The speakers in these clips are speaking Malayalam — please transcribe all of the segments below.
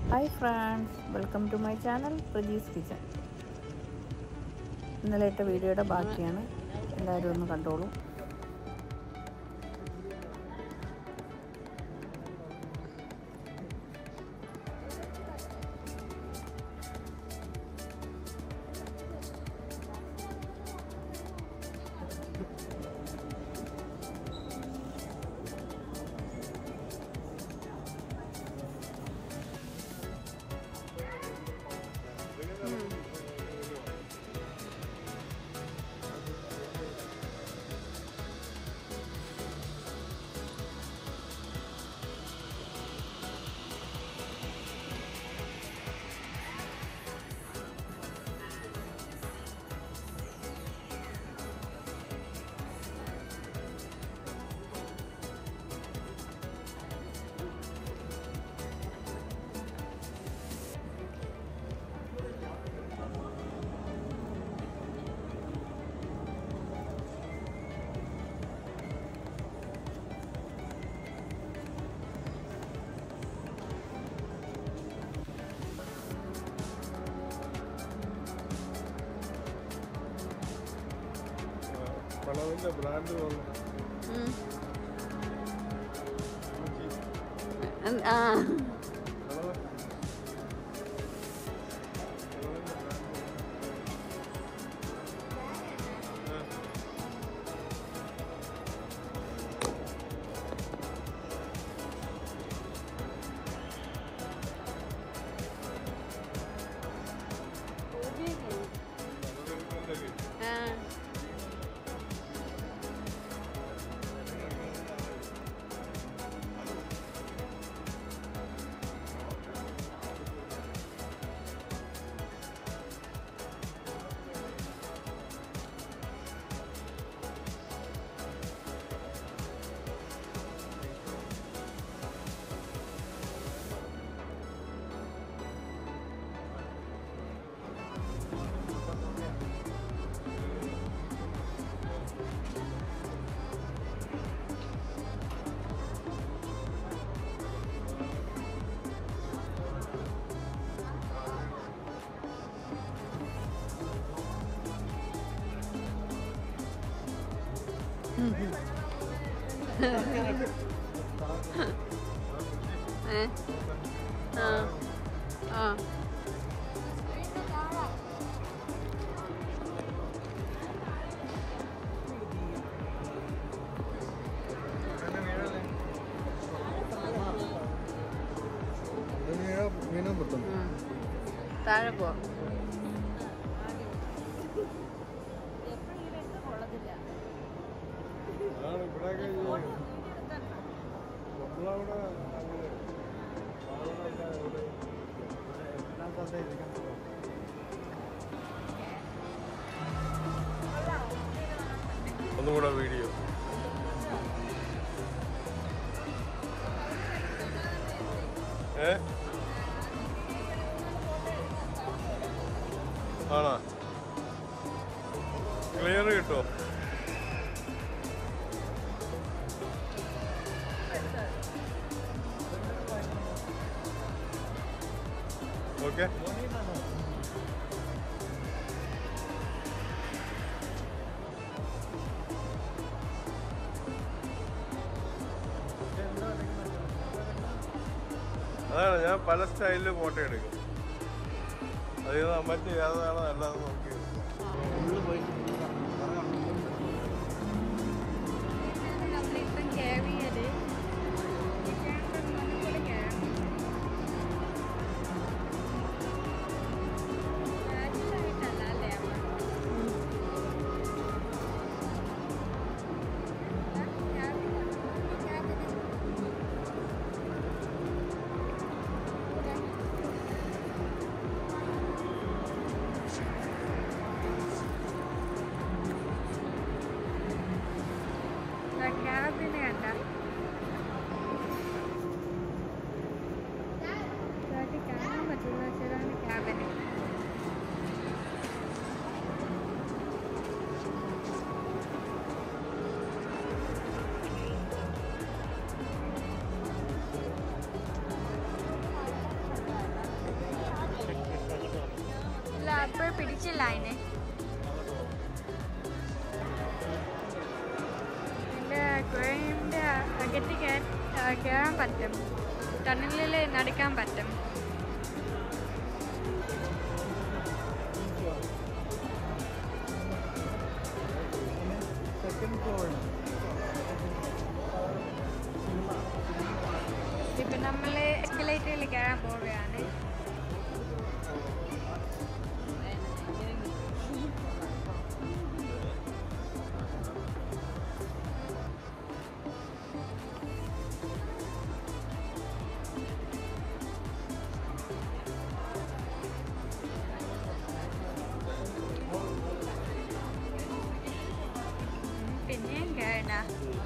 Hi friends welcome to my channel Praji's kitchen ഇന്നലെ ഇട്ട വീഡിയോയുടെ ബാക്കിയാണ് എല്ലാവരും ഒന്ന് കണ്ടോളൂ പളവിന്റെ ബ്രാൻഡ് പോലെ ആ പളവ് ഏ ആ ആ മീനം പറ്റും ഉം. താഴെ പോ ആണ് ഇവിടെയൊക്കെ ഈ നമ്മളവിടെ അങ്ങനെ സാധനമൊക്കെ ഇവിടെ എല്ലാം തന്നെ ഇരിക്കാൻ ഒന്നും കൂടെ വീഡിയോ ഏ ആണോ ക്ലിയർ കിട്ടോ ഓക്കെ അതാണ് ഞാൻ പല സ്റ്റൈലിൽ ഫോട്ടോ എടുക്കും അത് മറ്റേ ഏതാണോ അല്ലാതെ നോക്കി നമ്മളിപ്പം കയറിയത് പിടിച്ചില്ല അതിനെ എൻ്റെ കുഴയുടെ അകത്ത് കയറാൻ പറ്റും ടണലിൽ നടക്കാൻ പറ്റും സെക്കൻഡ് ഫ്ലോറിന് ഇപ്പം നമ്മൾ എസ്കലേറ്ററിൽ കയറാൻ പോവുകയാണ് പിന്നെയും കയറണ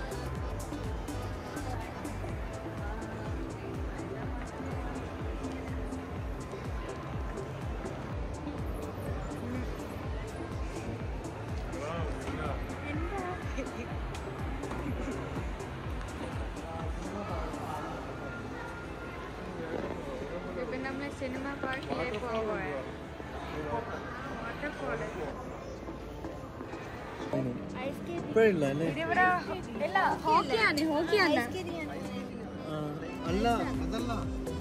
ഇപ്പം നമ്മൾ സിനിമ പാർക്കിലേക്ക് പോവുകയാണ് വാട്ടർഫോള് ഇപ്പോഴില്ല അല്ലേ ഇതിവിടെ ഇല്ല ഹോക്കിയാണ് ഹോക്കിയാണ് ആ, അല്ല അതല്ല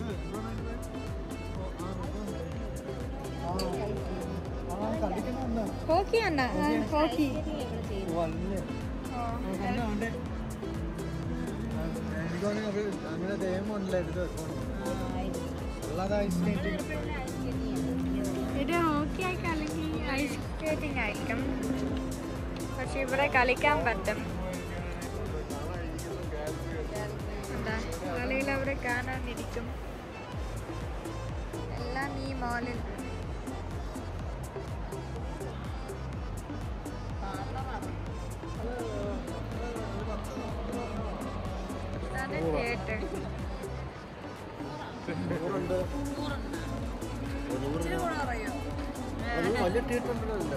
കളിക്കുന്നുണ്ടോ ഹോക്കിയാണ് ഹോക്കി വല്ലേ എനിക്ക് തോന്നുന്നു അവര് അങ്ങനെ നിയമമല്ല എടുത്ത് വെക്കണം അല്ലാതെ ഐസ് സ്കേറ്റിംഗ് ഇത് ഹോക്കി ആയിരിക്കും അല്ലെങ്കിൽ ഐസ് സ്കേറ്റിംഗ് ആയിരിക്കും പക്ഷെ ഇവിടെ കളിക്കാൻ പറ്റും എന്താ കളിയിൽ അവിടെ കാണാനിരിക്കും എല്ലാം ഈ മോളിൽ ഇതാണ് തിയേറ്റർ നൂറുണ്ട് അത് വലിയ തിയേറ്റർ ഉണ്ടല്ലോ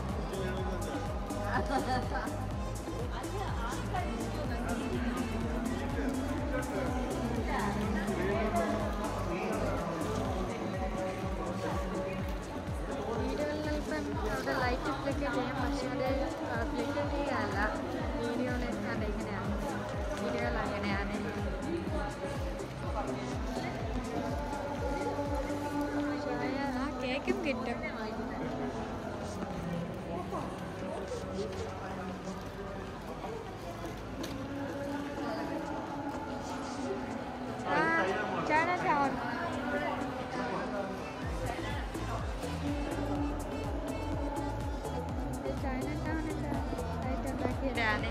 വീഡിയോയിൽ ഇപ്പം അവിടെ ലൈറ്റ് ഫ്ലിക്കർ ചെയ്യും പക്ഷെ അത് ഫ്ലിക്കർ ചെയ്യല്ല വീഡിയോയിൽ കണ്ട ഇങ്ങനെയാണ് വീഡിയോയിൽ അങ്ങനെയാണ് ചായ ആ കേക്കും കിട്ടും ചൈന ടൗൺ ചൈന ടൗണിൻ്റെ ആയിട്ട് ഉണ്ടാക്കിയതാണ്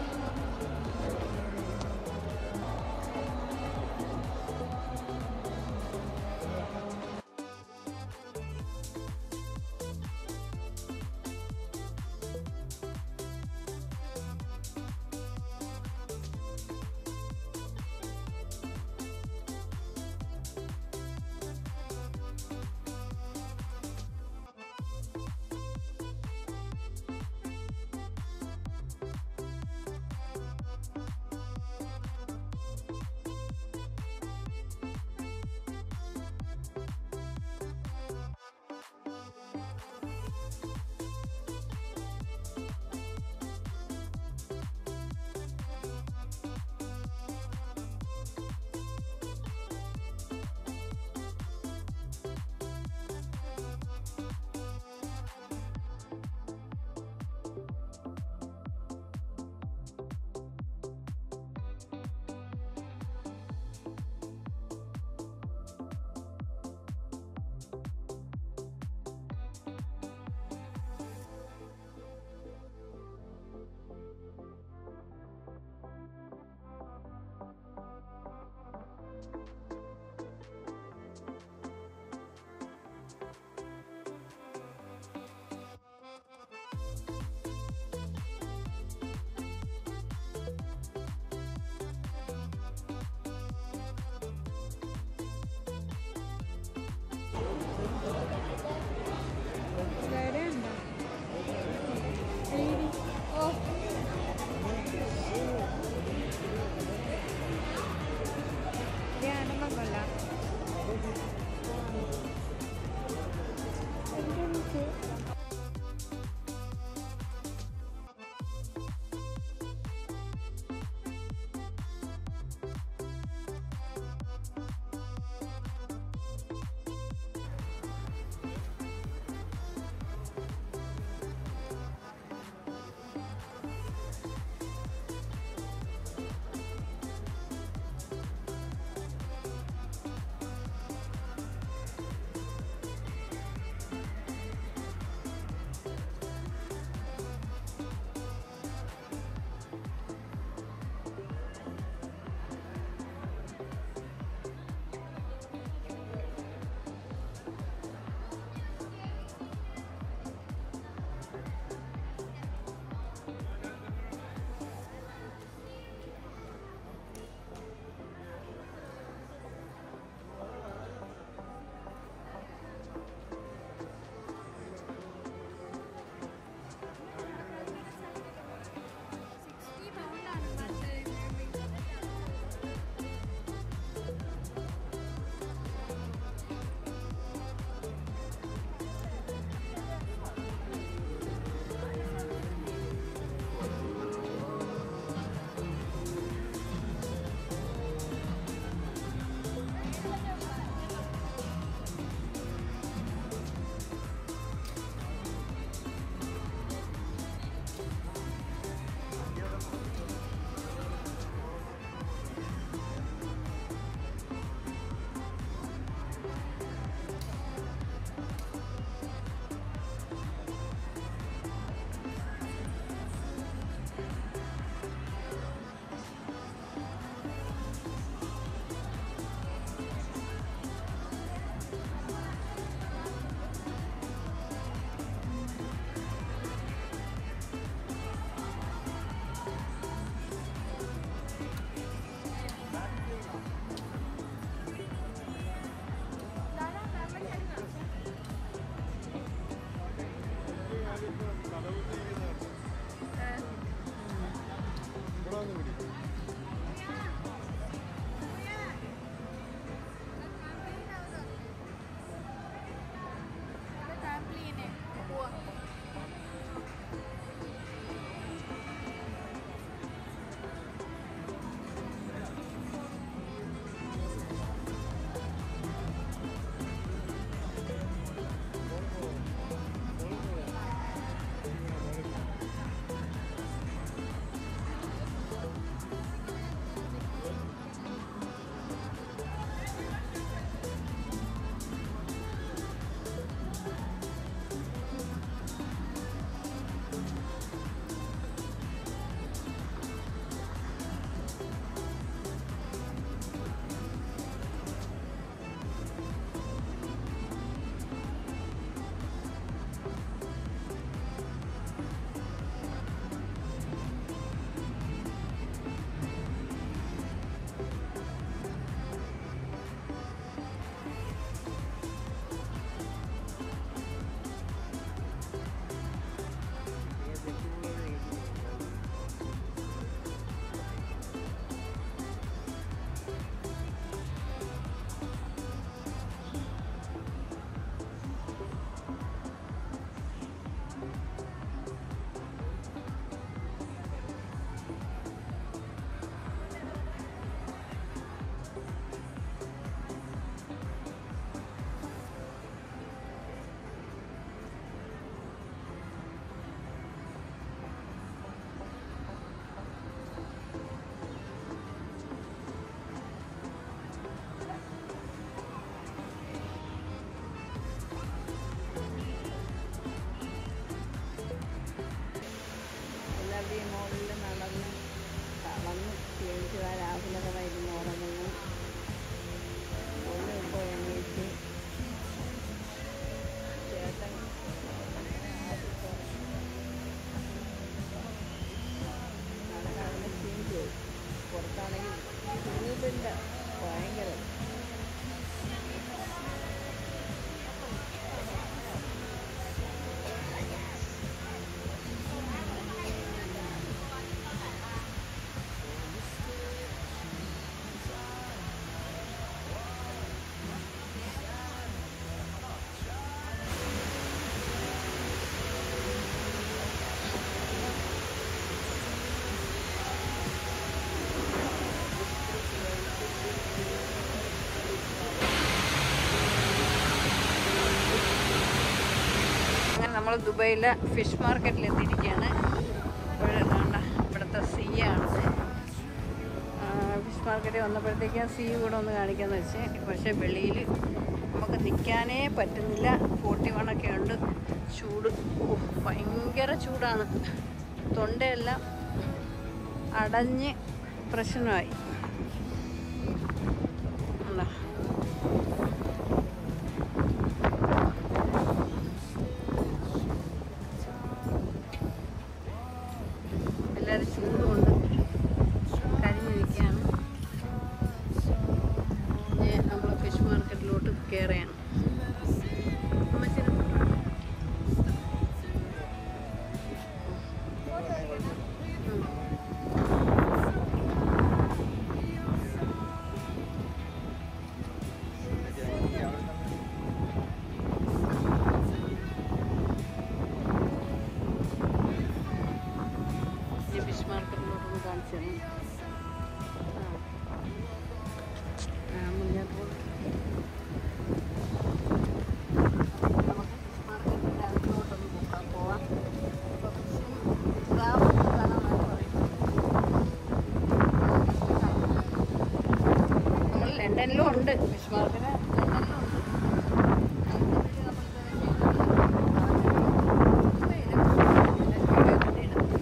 നമ്മൾ ദുബൈയിലെ ഫിഷ് മാർക്കറ്റിൽ എത്തിയിരിക്കുകയാണ് ഇവിടെ കണ്ട ഇവിടുത്തെ സീ ആണത് ഫിഷ് മാർക്കറ്റിൽ വന്നപ്പോഴത്തേക്ക് ആ സീ കൂടെ ഒന്ന് കാണിക്കാമെന്ന് വെച്ച് പക്ഷേ വെളിയിൽ നമുക്ക് നിൽക്കാനേ പറ്റുന്നില്ല ഫോർട്ടി വണ്ണൊക്കെ ഉണ്ട് ചൂട് ഓ, ഭയങ്കര ചൂടാണ് തൊണ്ടയെല്ലാം അടഞ്ഞ് പ്രശ്നമായി ഉണ്ടോ? എല്ലാവരും ചൂടുകൊണ്ട് കരിഞ്ഞിരിക്കുകയാണ് ഇനി നമ്മൾ ഫിഷ് മാർക്കറ്റിലോട്ട് കയറുകയാണ് അമ്മച്ചിനെ കൊണ്ട് വാ. ഉം. ഈ ഫിഷ് മാർക്കറ്റിലോട്ടൊന്ന് കാണിച്ചു തരണം ആ. ആ, മുന്നോട്ട് പോ. നമുക്ക് ഫിഷ് മാർക്കറ്റിൻ്റെ അകത്തോട്ടൊന്ന് പോകാം പോവാം അപ്പോൾ ഫിഷിംഗ് ക്രാഫ്റ്റ് കാണാമെന്നാണ് പറയുന്നത് നമ്മൾ ലണ്ടനിലും ഉണ്ട് ഫിഷ് മാർക്കറ്റ് ലണ്ടനിലും ഉണ്ട് അതിനെപ്പറ്റി നമ്മൾ ഇതുവരെ ചെയ്തിട്ടില്ല.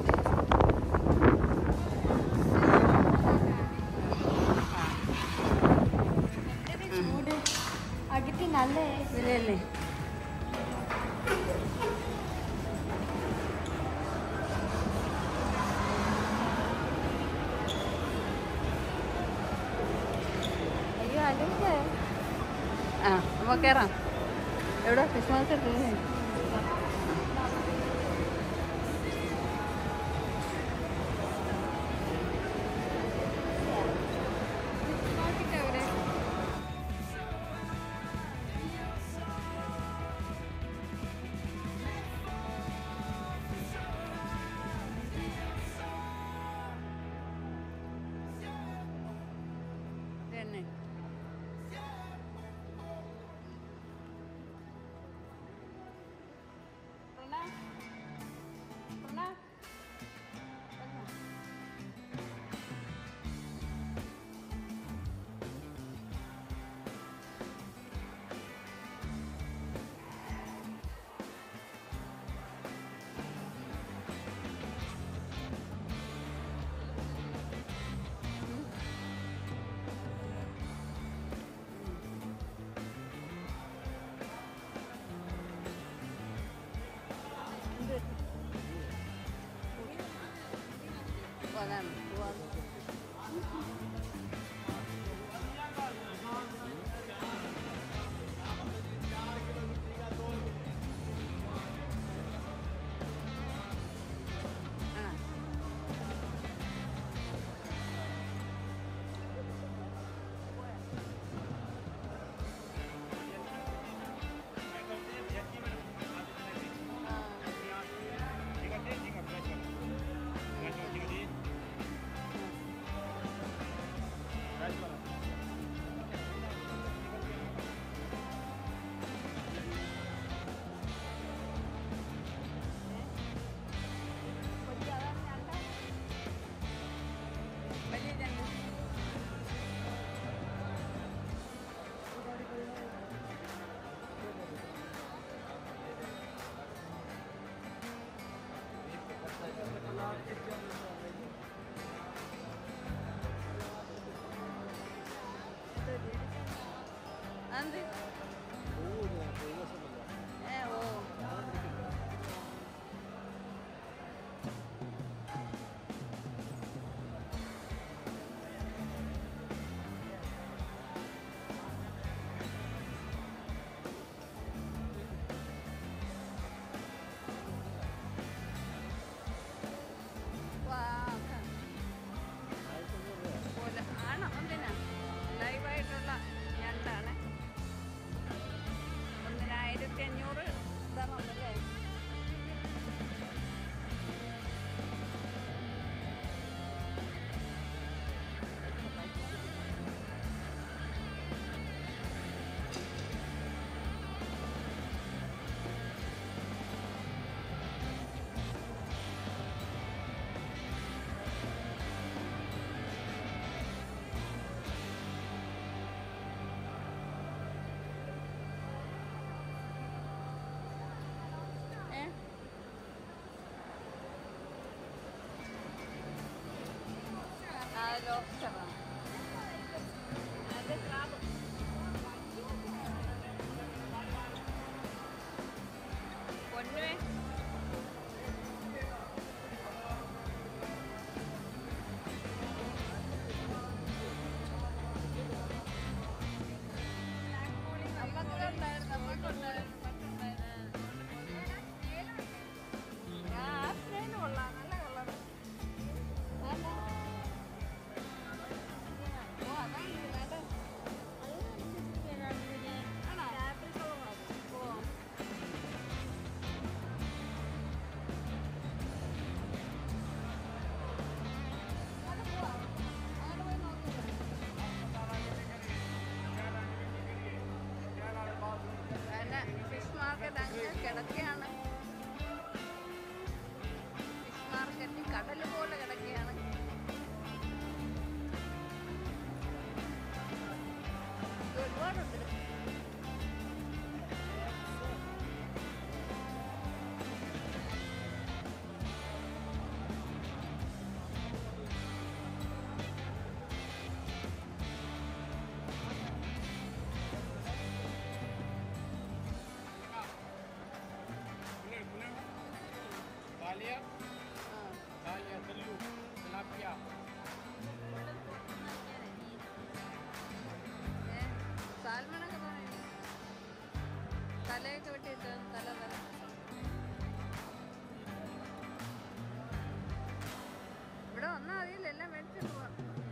ചൂട് അകത്തി നല്ല ഇല്ലല്ലേ അയ്യോ അല്ലെങ്കിൽ ആ നമുക്ക് കയറാം എവിടെ ഫിഷ് മാർക്കറ്റ് തന്നെ പ്രണാം പ്രണാം അതാണ് പോവാം. ആ. വലിയ ജനൽ. അതെന്ത്? ഏ, ഓ. വാ, ഒക്കെ. പോലെ ആണോ എന്തിനാ ലൈവായിട്ടുള്ള ഞണ്ടാണ് കിടക്കുകയാണ് ഫിഷ് മാർക്കറ്റ് കടൽ പോലെ കിടക്കുകയാണ് ഇത് ഒരുപാടുണ്ട് Dalia, ആ Dalia, Telu, Tilapia. ഏ, സാൽമണൊക്കെ പറഞ്ഞു തലയൊക്കെ വെട്ടിയിട്ട് തല തല ഇവിടെ വന്നാൽ മതിയില്ല എല്ലാം മേടിച്ചിട്ട് പോവാം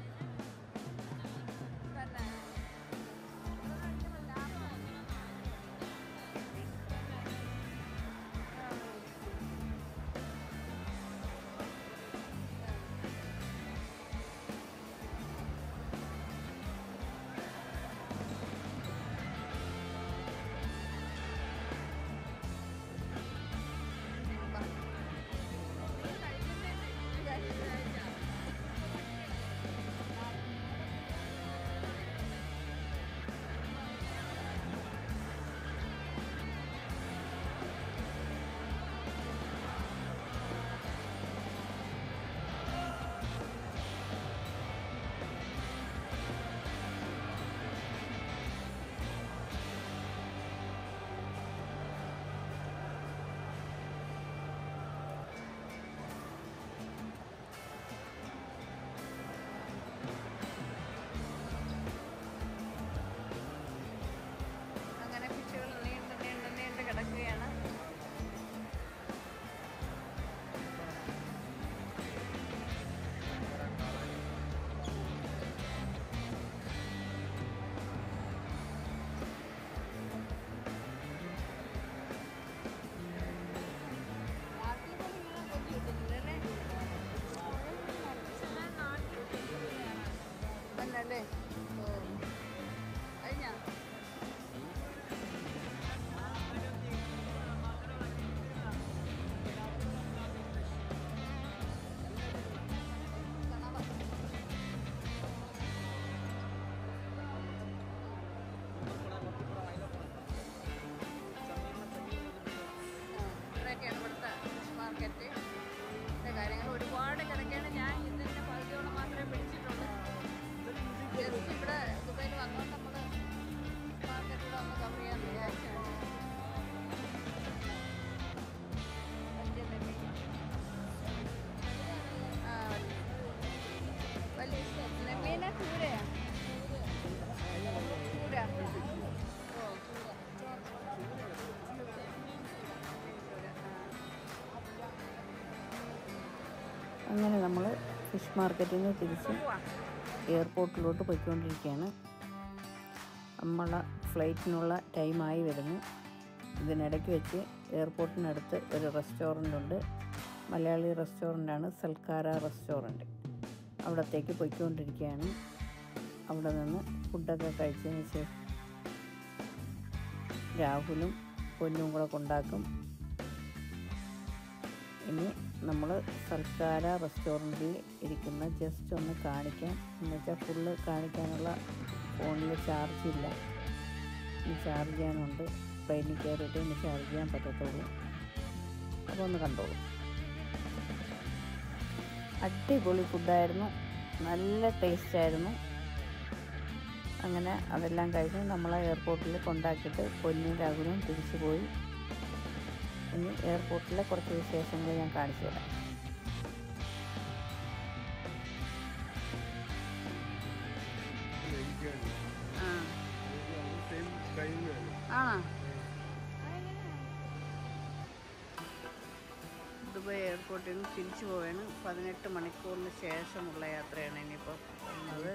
തന്നെ അങ്ങനെ ഫിഷുകൾ നീണ്ട് നീണ്ട് നീണ്ട് കിടക്കുകയാണ് നാട്ടിൽ പോലും ഇങ്ങനെ കൊഞ്ച് കിട്ടുന്നില്ലല്ലേ? തന്നല്ലേ ഓ കഴിഞ്ഞാ ഇത്രയൊക്കെയാണ് ഇവിടുത്തെ ഫിഷ് മാർക്കറ്റ് ഇതിൻ്റെ കാര്യങ്ങൾ ഒരുപാട് കിടക്കുകയാണ് ഞാൻ ഇതിൻ്റെ പകുതിയോളം മാത്രമേ പിടിച്ചിട്ടുള്ളൂ ജസ്റ്റ് ഇവിടെ ദുബൈയിൽ വന്നുകൊണ്ട് നമ്മൾ മാർക്കറ്റിൽ ഒന്ന് കവർ ചെയ്യാൻ വിചാരിച്ചാണ് വലിയ നെല്ലി. ആ, വലിയ നെമ്മീന ചൂരയാ ചൂര ഓ അങ്ങനെ നമ്മൾ ഫിഷ് മാർക്കറ്റിൽ നിന്ന് തിരിച്ച് പോവാ എയർപോർട്ടിലോട്ട് പോയിക്കൊണ്ടിരിക്കുകയാണ് നമ്മളെ ഫ്ലൈറ്റിനുള്ള ടൈമായി വരുന്നു ഇതിനിടയ്ക്ക് വെച്ച് എയർപോർട്ടിനടുത്ത് ഒരു റെസ്റ്റോറൻ്റ് ഉണ്ട് മലയാളി റെസ്റ്റോറൻ്റാണ് സൽക്കാര റെസ്റ്റോറൻറ്റ് അവിടത്തേക്ക് പോയിക്കൊണ്ടിരിക്കുകയാണ് അവിടെ നിന്ന് ഫുഡൊക്കെ കഴിച്ചതിന് ശേഷം രാഹുലും പൊന്നും കൂടെ കൊണ്ടാക്കും ഇനി നമ്മൾ സൽക്കാര റെസ്റ്റോറൻറ്റിൽ ഇരിക്കുന്ന ജസ്റ്റ് ഒന്ന് കാണിക്കാം എന്ന് വെച്ചാൽ ഫുള്ള് കാണിക്കാനുള്ള ഫോണിൽ ചാർജ് ഇല്ല ഇനി ചാർജ് ചെയ്യാനുണ്ട് ട്രെയിനിൽ കയറിയിട്ട് ഇനി ചാർജ് ചെയ്യാൻ പറ്റത്തുള്ളൂ അപ്പോൾ ഒന്ന് കണ്ടോളൂ അടിപൊളി ഫുഡായിരുന്നു നല്ല ടേസ്റ്റ് ആയിരുന്നു അങ്ങനെ അതെല്ലാം കഴിഞ്ഞ് നമ്മളെ എയർപോർട്ടിൽ കൊണ്ടാക്കിയിട്ട് പൊന്നും രാഹുലും തിരിച്ചു പോയി ഇനി എയർപോർട്ടിലെ കുറച്ച് വിശേഷങ്ങൾ ഞാൻ കാണിച്ചു തരാം എനിക്കാണ് ആ സെയിം ടൈമിലാണ് ആണോ ദുബായ് എയർപോർട്ടിൽ നിന്ന് തിരിച്ചു പോവാണ് പതിനെട്ട് മണിക്കൂറിന് ശേഷമുള്ള യാത്രയാണ് ഇനിയിപ്പോൾ ഉള്ളത്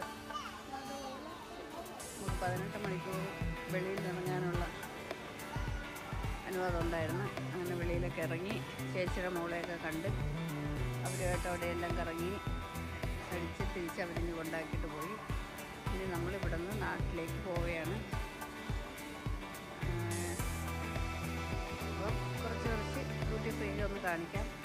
നമുക്ക് പതിനെട്ട് മണിക്കൂർ വെളിയിൽ ഇറങ്ങാനുള്ള അനുവാദം ഉണ്ടായിരുന്നു അങ്ങനെ വെളിയിലൊക്കെ ഇറങ്ങി ചേച്ചിയുടെ മോളെയൊക്കെ കണ്ട് അവരുമായിട്ട് അവിടെയെല്ലാം കറങ്ങി അടിച്ച് തിരിച്ച് അവരിഞ്ഞ് കൊണ്ടാക്കിയിട്ട് പോയി ഇനി നമ്മളിവിടെ നിന്ന് നാട്ടിലേക്ക് പോവുകയാണ് കാണിക്കാം